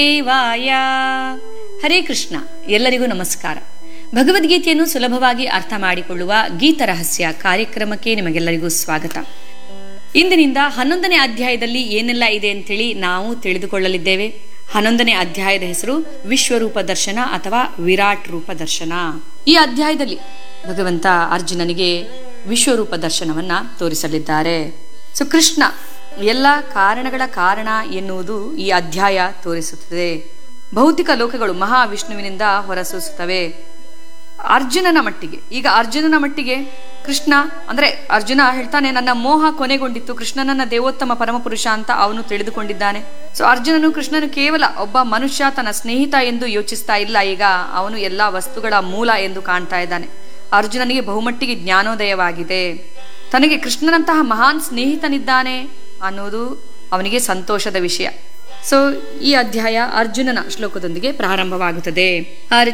ದೇವಾಯ ಹರೇ ಕೃಷ್ಣ ಎಲ್ಲರಿಗೂ ನಮಸ್ಕಾರ ಭಗವದ್ಗೀತೆಯನ್ನು ಸುಲಭವಾಗಿ ಅರ್ಥ ಮಾಡಿಕೊಳ್ಳುವ ಗೀತ ರಹಸ್ಯ ಕಾರ್ಯಕ್ರಮಕ್ಕೆ ನಿಮಗೆಲ್ಲರಿಗೂ ಸ್ವಾಗತ ಇಂದಿನಿಂದ ಹನ್ನೊಂದನೇ ಅಧ್ಯಾಯದಲ್ಲಿ ಏನೆಲ್ಲ ಇದೆ ಅಂತೇಳಿ ನಾವು ತಿಳಿದುಕೊಳ್ಳಲಿದ್ದೇವೆ ಹನ್ನೊಂದನೇ ಅಧ್ಯಾಯದ ಹೆಸರು ವಿಶ್ವರೂಪ ದರ್ಶನ ಅಥವಾ ವಿರಾಟ್ ರೂಪ ದರ್ಶನ ಈ ಅಧ್ಯಾಯದಲ್ಲಿ ಭಗವಂತ ಅರ್ಜುನನಿಗೆ ವಿಶ್ವರೂಪ ದರ್ಶನವನ್ನ ತೋರಿಸಲಿದ್ದಾರೆ ಸೊ ಕೃಷ್ಣ ಎಲ್ಲ ಕಾರಣಗಳ ಕಾರಣ ಎನ್ನುವುದು ಈ ಅಧ್ಯಾಯ ತೋರಿಸುತ್ತದೆ ಭೌತಿಕ ಲೋಕಗಳು ಮಹಾವಿಷ್ಣುವಿನಿಂದ ಹೊರಸೂಸುತ್ತವೆ ಅರ್ಜುನನ ಮಟ್ಟಿಗೆ ಈಗ ಅರ್ಜುನನ ಮಟ್ಟಿಗೆ ಕೃಷ್ಣ ಅಂದ್ರೆ ಅರ್ಜುನ ಹೇಳ್ತಾನೆ ನನ್ನ ಮೋಹ ಕೊನೆಗೊಂಡಿತ್ತು ಕೃಷ್ಣನನ್ನ ದೇವೋತ್ತಮ ಪರಮಪುರುಷ ಅಂತ ಅವನು ತಿಳಿದುಕೊಂಡಿದ್ದಾನೆ ಸೊ ಅರ್ಜುನನು ಕೃಷ್ಣನು ಕೇವಲ ಒಬ್ಬ ಮನುಷ್ಯ ತನ್ನ ಸ್ನೇಹಿತ ಎಂದು ಯೋಚಿಸ್ತಾ ಇಲ್ಲ ಈಗ ಅವನು ಎಲ್ಲಾ ವಸ್ತುಗಳ ಮೂಲ ಎಂದು ಕಾಣ್ತಾ ಇದ್ದಾನೆ ಅರ್ಜುನನಿಗೆ ಬಹುಮಟ್ಟಿಗೆ ಜ್ಞಾನೋದಯವಾಗಿದೆ ತನಗೆ ಕೃಷ್ಣನಂತಹ ಮಹಾನ್ ಸ್ನೇಹಿತನಿದ್ದಾನೆ ಅನ್ನೋದು ಅವನಿಗೆ ಸಂತೋಷದ ವಿಷಯ ಸೊ ಈ ಅಧ್ಯಾಯ ಅರ್ಜುನನ ಶ್ಲೋಕದೊಂದಿಗೆ ಪ್ರಾರಂಭವಾಗುತ್ತದೆ